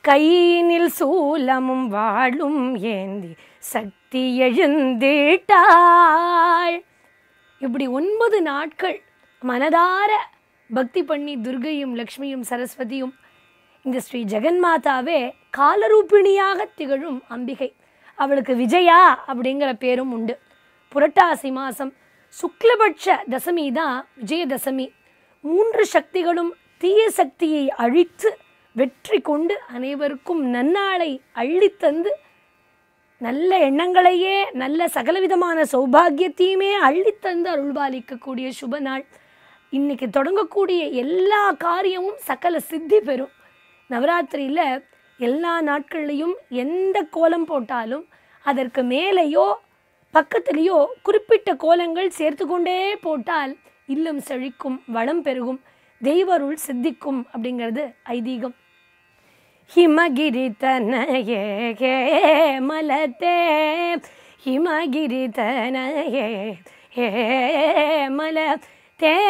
கையினில் சூலமும் வாழும் ஏந்தி சக்தி எழுந்திட்டாள் இப்படி ஒன்பது நாட்கள் மனதார பக்தி பண்ணி துர்கையும் லக்ஷ்மியும் சரஸ்வதியும் இந்த ஸ்ரீ ஜெகன்மாதாவே காலரூபிணியாக திகழும் அம்பிகை அவளுக்கு விஜயா அப்படிங்கிற பேரும் உண்டு புரட்டாசி மாதம் சுக்லபட்ச தசமி தான் விஜயதசமி மூன்று சக்திகளும் தீய சக்தியை அழித்து வெற்றி கொண்டு அனைவருக்கும் நன்னாளை அள்ளித்தந்து நல்ல எண்ணங்களையே நல்ல சகலவிதமான சௌபாகியத்தையுமே அள்ளித்தந்து அருள்பாலிக்கக்கூடிய சுப நாள் இன்னைக்கு தொடங்கக்கூடிய எல்லா காரியமும் சகல சித்தி பெறும் நவராத்திரியில் எல்லா நாட்கள்லையும் எந்த கோலம் போட்டாலும் அதற்கு மேலேயோ பக்கத்துலேயோ குறிப்பிட்ட கோலங்கள் சேர்த்து கொண்டே போட்டால் இல்லம் செழிக்கும் வளம் பெருகும் தெய்வருள் சித்திக்கும் அப்படிங்கிறது ஐதீகம் ಹಿಮಗಿರಿ ತನಯೇ ಹೇ ಮಲತೆ ಹಿಮಗಿರಿ ತನಯೇ ಹೇ மலத்தே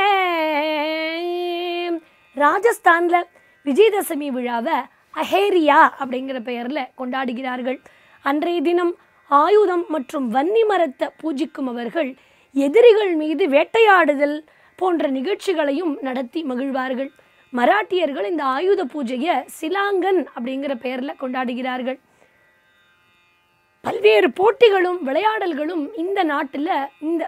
ராஜஸ்தானில் விஜயதசமி விழாவை அஹேரியா அப்படிங்கிற பெயரில் கொண்டாடுகிறார்கள் அன்றைய தினம் ஆயுதம் மற்றும் வன்னி மரத்தை பூஜிக்கும் அவர்கள் எதிரிகள் மீது வேட்டையாடுதல் போன்ற நிகழ்ச்சிகளையும் நடத்தி மகிழ்வார்கள் மராட்டியர்கள் இந்த ஆயுத பூஜையை சிலாங்கன் அப்படிங்கிற பெயரில் கொண்டாடுகிறார்கள் பல்வேறு போட்டிகளும் விளையாடல்களும் இந்த நாட்டில் இந்த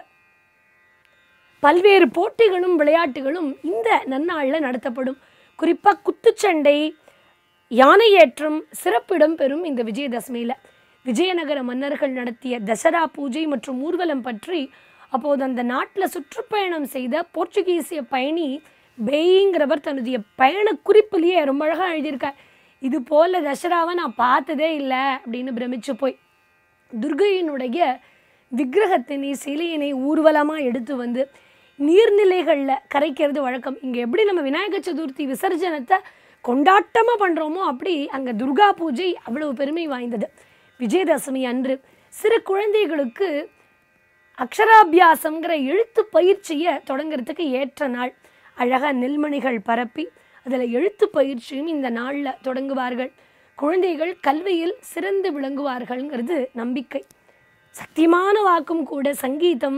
பல்வேறு போட்டிகளும் விளையாட்டுகளும் இந்த நன்னாளில் நடத்தப்படும் குறிப்பாக குத்துச்சண்டை யானையேற்றம் சிறப்பிடம் பெறும் இந்த விஜயதசமியில் விஜயநகர மன்னர்கள் நடத்திய தசரா பூஜை மற்றும் ஊர்வலம் பற்றி அப்போது அந்த நாட்டில் சுற்றுப்பயணம் செய்த போர்ச்சுகீசிய பயணி பேய்ங்கிறவர் தன்னுடைய பயண குறிப்பிலேயே ரொம்ப அழகாக எழுதியிருக்கார் இது போல தசராவை நான் பார்த்ததே இல்லை அப்படின்னு பிரமிச்சு போய் துர்கையினுடைய விக்கிரகத்தினை சிலையினை ஊர்வலமாக எடுத்து வந்து நீர்நிலைகளில் கரைக்கிறது வழக்கம் இங்கே எப்படி நம்ம விநாயகர் சதுர்த்தி விசர்ஜனத்தை கொண்டாட்டமாக பண்ணுறோமோ அப்படி அங்கே துர்கா பூஜை அவ்வளவு பெருமை வாய்ந்தது விஜயதசமி அன்று சிறு குழந்தைகளுக்கு அக்ஷராபியாசங்கிற எழுத்து பயிற்சியை தொடங்குறதுக்கு ஏற்ற நாள் அழகாக நெல்மணிகள் பரப்பி அதில் எழுத்து பயிற்சியும் இந்த நாளில் தொடங்குவார்கள் குழந்தைகள் கல்வியில் சிறந்து விளங்குவார்கள்ங்கிறது நம்பிக்கை சத்தியமான வாக்கும் கூட சங்கீதம்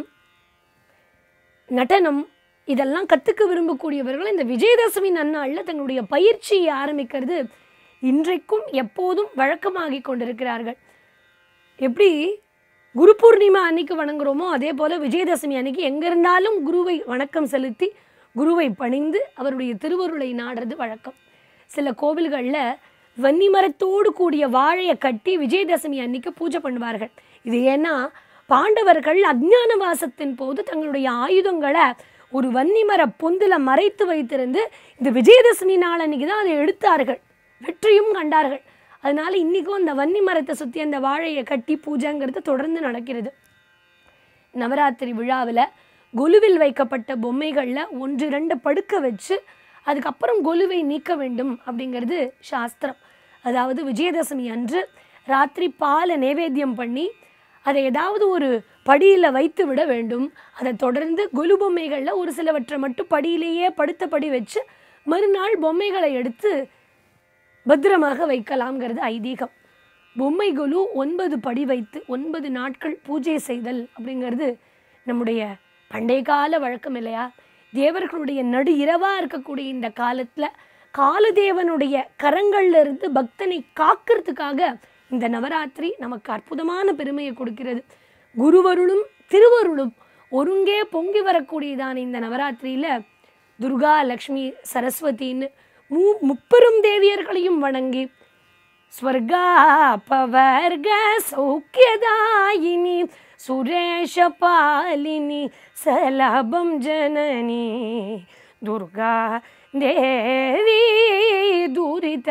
நடனம் இதெல்லாம் கற்றுக்க விரும்பக்கூடியவர்கள் இந்த விஜயதசமி நன்னாளில் தங்களுடைய பயிற்சியை ஆரம்பிக்கிறது இன்றைக்கும் எப்போதும் வழக்கமாகி கொண்டிருக்கிறார்கள் எப்படி குரு பூர்ணிமா அன்னைக்கு வணங்குறோமோ அதே போல் விஜயதசமி அன்னைக்கு எங்கே இருந்தாலும் குருவை வணக்கம் செலுத்தி குருவை பணிந்து அவருடைய திருவருளை நாடுறது வழக்கம் சில கோவில்களில் வன்னி மரத்தோடு கூடிய வாழையை கட்டி விஜயதசமி அன்னைக்கு பூஜை பண்ணுவார்கள் இது ஏன்னா பாண்டவர்கள் அஜ்ஞான வாசத்தின் போது தங்களுடைய ஆயுதங்களை ஒரு வன்னிமர பொந்தில் மறைத்து வைத்திருந்து இந்த விஜயதசமி நாள் அன்னைக்கு தான் அதை எடுத்தார்கள் வெற்றியும் கண்டார்கள் அதனால இன்றைக்கும் அந்த வன்னி மரத்தை சுற்றி அந்த வாழையை கட்டி பூஜைங்கிறது தொடர்ந்து நடக்கிறது நவராத்திரி விழாவில் கொலுவில் வைக்கப்பட்ட பொம்மைகளில் ஒன்று ரெண்டு படுக்க வச்சு அதுக்கப்புறம் கொலுவை நீக்க வேண்டும் அப்படிங்கிறது சாஸ்திரம் அதாவது விஜயதசமி அன்று ராத்திரி பாலை நைவேத்தியம் பண்ணி அதை ஏதாவது ஒரு படியில் வைத்து விட வேண்டும் அதை தொடர்ந்து கொலு பொம்மைகளில் ஒரு சிலவற்றை மட்டும் படியிலேயே படுத்தபடி வச்சு மறுநாள் பொம்மைகளை எடுத்து பத்திரமாக வைக்கலாம்ங்கிறது ஐதீகம் பொம்மை கொலு ஒன்பது படி வைத்து ஒன்பது நாட்கள் பூஜை செய்தல் அப்படிங்கிறது நம்முடைய பண்டைய கால வழக்கம் இல்லையா தேவர்களுடைய நடு இரவாக இருக்கக்கூடிய இந்த காலத்தில் காலதேவனுடைய கரங்கள்ல இருந்து பக்தனை காக்கிறதுக்காக இந்த நவராத்திரி நமக்கு அற்புதமான பெருமையை கொடுக்கிறது குருவருளும் திருவருளும் ஒருங்கே பொங்கி வரக்கூடியதான இந்த நவராத்திரியில் துர்கா லக்ஷ்மி சரஸ்வதின்னு மூ முப்பெரும் தேவியர்களையும் வணங்கி ஸ்வர்கா பவர்க சௌக்கியதாயினி சுரேஷ பாலினி சலபம் ஜனனி துர்கா தேவி துரித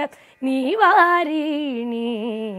நிவாரிணி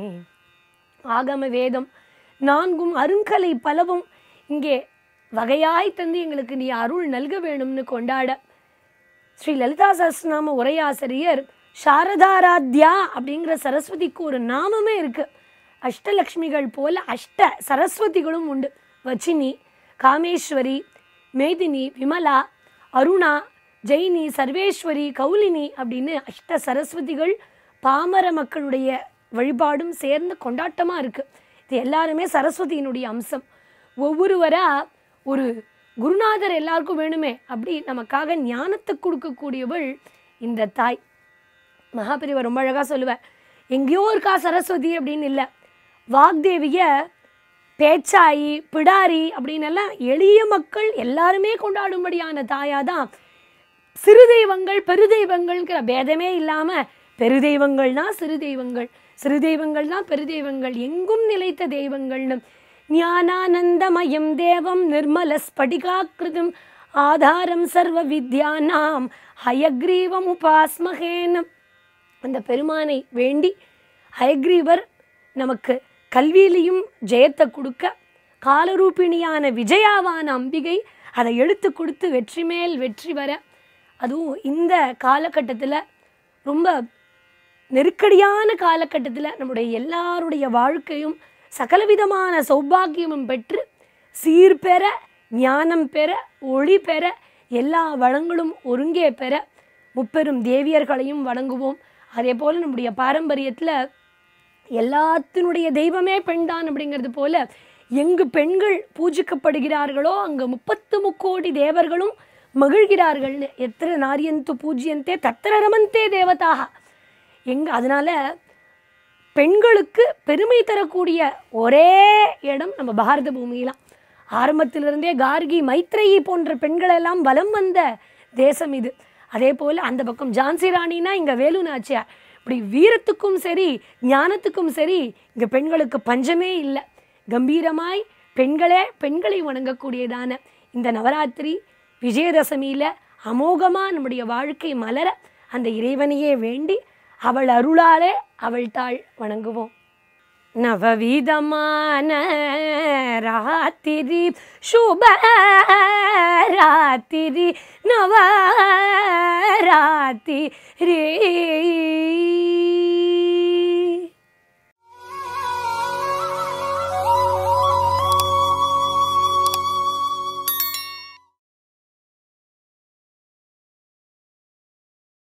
ஆகம வேதம் நான்கும் அருங்கலை பலவும் இங்கே வகையாய் தந்து எங்களுக்கு நீ அருள் நல்க வேணும்னு கொண்டாட ஸ்ரீ லலிதா சஹஸ்ரநாம உரையாசிரியர் சாரதாராத்யா அப்படிங்கிற சரஸ்வதிக்கு ஒரு நாமமே இருக்கு அஷ்டலக்ஷ்மிகள் போல அஷ்ட சரஸ்வதிகளும் உண்டு வச்சினி காமேஸ்வரி மேதினி விமலா அருணா ஜெயினி சர்வேஸ்வரி கௌலினி அப்படின்னு அஷ்ட சரஸ்வதிகள் பாமர மக்களுடைய வழிபாடும் சேர்ந்து கொண்டாட்டமாக இருக்குது இது எல்லாருமே சரஸ்வதியினுடைய அம்சம் ஒவ்வொருவரா ஒரு குருநாதர் எல்லாருக்கும் வேணுமே அப்படி நமக்காக ஞானத்தை கொடுக்கக்கூடியவள் இந்த தாய் மகாபிரிவா ரொம்ப அழகாக சொல்லுவேன் எங்கேயோ இருக்கா சரஸ்வதி அப்படின்னு இல்லை வாக்தேவிய பேச்சாயி பிடாரி அப்படின்னு எல்லாம் எளிய மக்கள் எல்லாருமே கொண்டாடும்படியான தாயாக தான் சிறு தெய்வங்கள் பெருதெய்வங்கள்ங்கிற பேதமே இல்லாமல் பெருதெய்வங்கள்னா சிறு தெய்வங்கள் சிறு தெய்வங்கள்னா பெருதெய்வங்கள் எங்கும் நிலைத்த தெய்வங்கள்னு ஞானானந்தமயம் தேவம் நிர்மல ஸ்படிகாக்கிருதம் ஆதாரம் சர்வ வித்யானாம் ஹயக்ரீவம் உபாஸ்மகேனம் அந்த பெருமானை வேண்டி ஹயக்ரீவர் நமக்கு கல்வியிலையும் ஜெயத்தை கொடுக்க காலரூபிணியான விஜயாவான அம்பிகை அதை எடுத்து கொடுத்து வெற்றி மேல் வெற்றி வர அதுவும் இந்த காலகட்டத்தில் ரொம்ப நெருக்கடியான காலகட்டத்தில் நம்முடைய எல்லாருடைய வாழ்க்கையும் சகலவிதமான சௌபாகியமும் பெற்று சீர் பெற ஞானம் பெற ஒளி பெற எல்லா வளங்களும் ஒருங்கே பெற முப்பெரும் தேவியர்களையும் வணங்குவோம் அதே போல் நம்முடைய பாரம்பரியத்தில் எல்லாத்தினுடைய தெய்வமே பெண்தான் அப்படிங்கிறது போல எங்கு பெண்கள் பூஜிக்கப்படுகிறார்களோ அங்கு முப்பத்து முக்கோடி தேவர்களும் மகிழ்கிறார்கள்னு எத்தனை நாரியந்து பூஜ்யந்தே தத்திர ரமந்தே தேவதாக எங்க அதனால பெண்களுக்கு பெருமை தரக்கூடிய ஒரே இடம் நம்ம பாரத பூமியிலாம் ஆரம்பத்திலிருந்தே கார்கி மைத்ரேயி போன்ற பெண்களெல்லாம் வலம் வந்த தேசம் இது அதே போல் அந்த பக்கம் ஜான்சி ராணினா இங்கே வேலு நாச்சியார் இப்படி வீரத்துக்கும் சரி ஞானத்துக்கும் சரி இங்கே பெண்களுக்கு பஞ்சமே இல்லை கம்பீரமாய் பெண்களே பெண்களை வணங்கக்கூடியதான இந்த நவராத்திரி விஜயதசமியில் அமோகமாக நம்முடைய வாழ்க்கை மலர அந்த இறைவனையே வேண்டி அவள் அருளாலே அவள் தாள் வணங்குவோம் நவவிதமான ராத்திரி சுப ராத்திரி நவராத்திரி